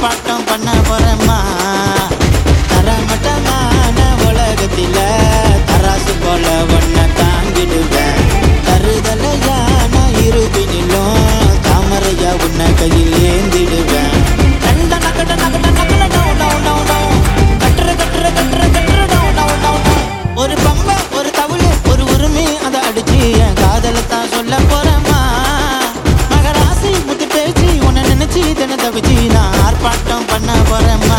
ஆர்ப்பாட்டம் பண்ண போறேம்மா தரமட்டமான உலகத்தில தராசு போல ஒன்ன தாங்கிடுவேன் தருதலையான இருபினிலும் தாமரையா உன்னை கையில் ஏந்திடுவேன் நண்ட நகட நகட நகட டவு டவு டவு டவு. கட்டுற கட்டுற கட்டுற கட்டுற டவு டவு டவு டவு. ஒரு பம்ப ஒரு தவுளு ஒரு உரிமை அதை அடிச்சு என் காதலை தான் சொல்ல போறேம்மா மகராசி முத்து பேச்சு உன்னை நினைச்சு தின தவிச்சு நான் ஆர்ப்பாட்டம் பண்ண போறேம்மா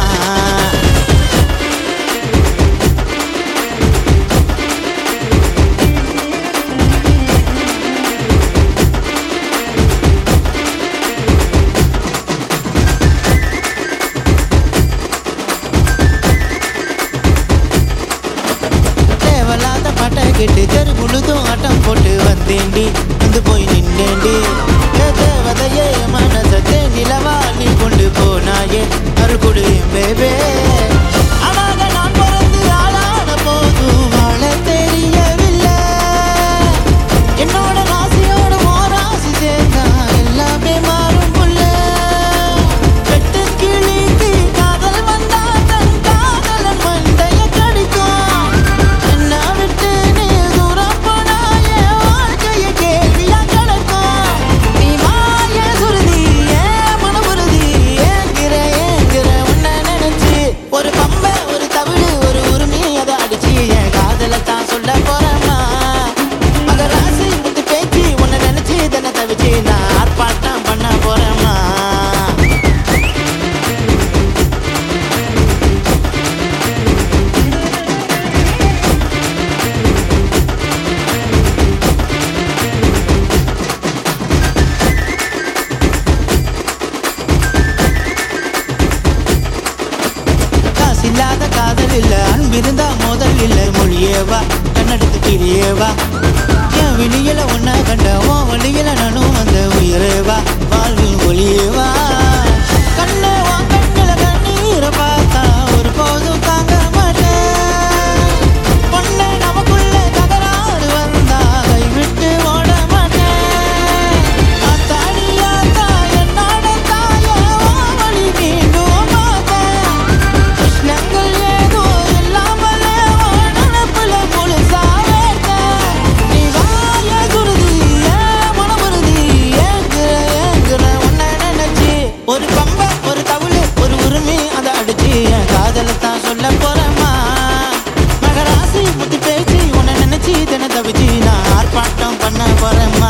தேவலாத பாட்டை கேட்டு தெரு முழுதும் ஆட்டம் போட்டு வந்தேண்டி வந்து போய் நின்றேண்டி ஏ தேவதையே மனசத்தே நிலவா நீ கொண்டு போனாயே அருள் கொடு பேபே அழாக நான் பிறந்து ஆளான போது வாழ தெரியவில்லை என்னோட ராசியோட ராசி சேர்ந்தா எல்லாமே மாறும் புள்ள வெட்டு கிழித்து காதல் வந்தா தன் காதலன் மண்டைய கடிக்கும் என்ன விட்டு நீ தூரம் போனா என் வாழ்க்கைய கேள்வியா கிடக்கும் நீ மாய சுருதி ஏன் மனமுருதி ஏங்கிற ஏங்கிற உன்னை நினைச்சு ஒரு பம்ப ஒரு தவிழு ஒரு உரிமை அதை அடிச்சு என் காதலை தான் சொல்ல போறேம்மா மகராசி முத்து பேச்சு உன்னை நினைச்சு தின தவிச்சு நான் ஆர்ப்பாட்டம் பண்ண போறேம்மா காசில்லாத காதல் இல்ல அன்பிருந்தா மோதல் இல்ல மொழியேவா கண்ணெடுத்து கிளியேவா என் வெளியில உன்ன கண்ட உன் வழியில நானும் வந்த உயிரேவா வாழ்வில் ஒளியேவா கண்ணே உன் கண்ணுல கண்ணீரை பார்த்தா ஒரு போதும் தாங்க மாட்டேன் பொண்ணே நமக்குள்ள தகராறு வந்தா கைவிட்டு ஓட மாட்டேன் ஆத்தாடி ஆத்தா என்னோட தாயே உன் வழி மீண்டும் பார்த்தேன் கிருஷ்ணங்கள் ஏதோ இல்லாமலே உன் நினப்புல முழுசா வேட்டேன். நீ வாய குருதி, ஏன் மனமுருதி, ஏங்குற, ஏங்குற உன்னை நினைச்சு. ஒரு பம்ப ஒரு தவுளு ஒரு உரிமை அதை அடிச்சு என் காதலை தான் சொல்ல போறேம்மா மகராசி முத்தி பேச்சு உன்னை நினைச்சு தின தவிச்சு நான் ஆர்ப்பாட்டம் பண்ண போறேம்மா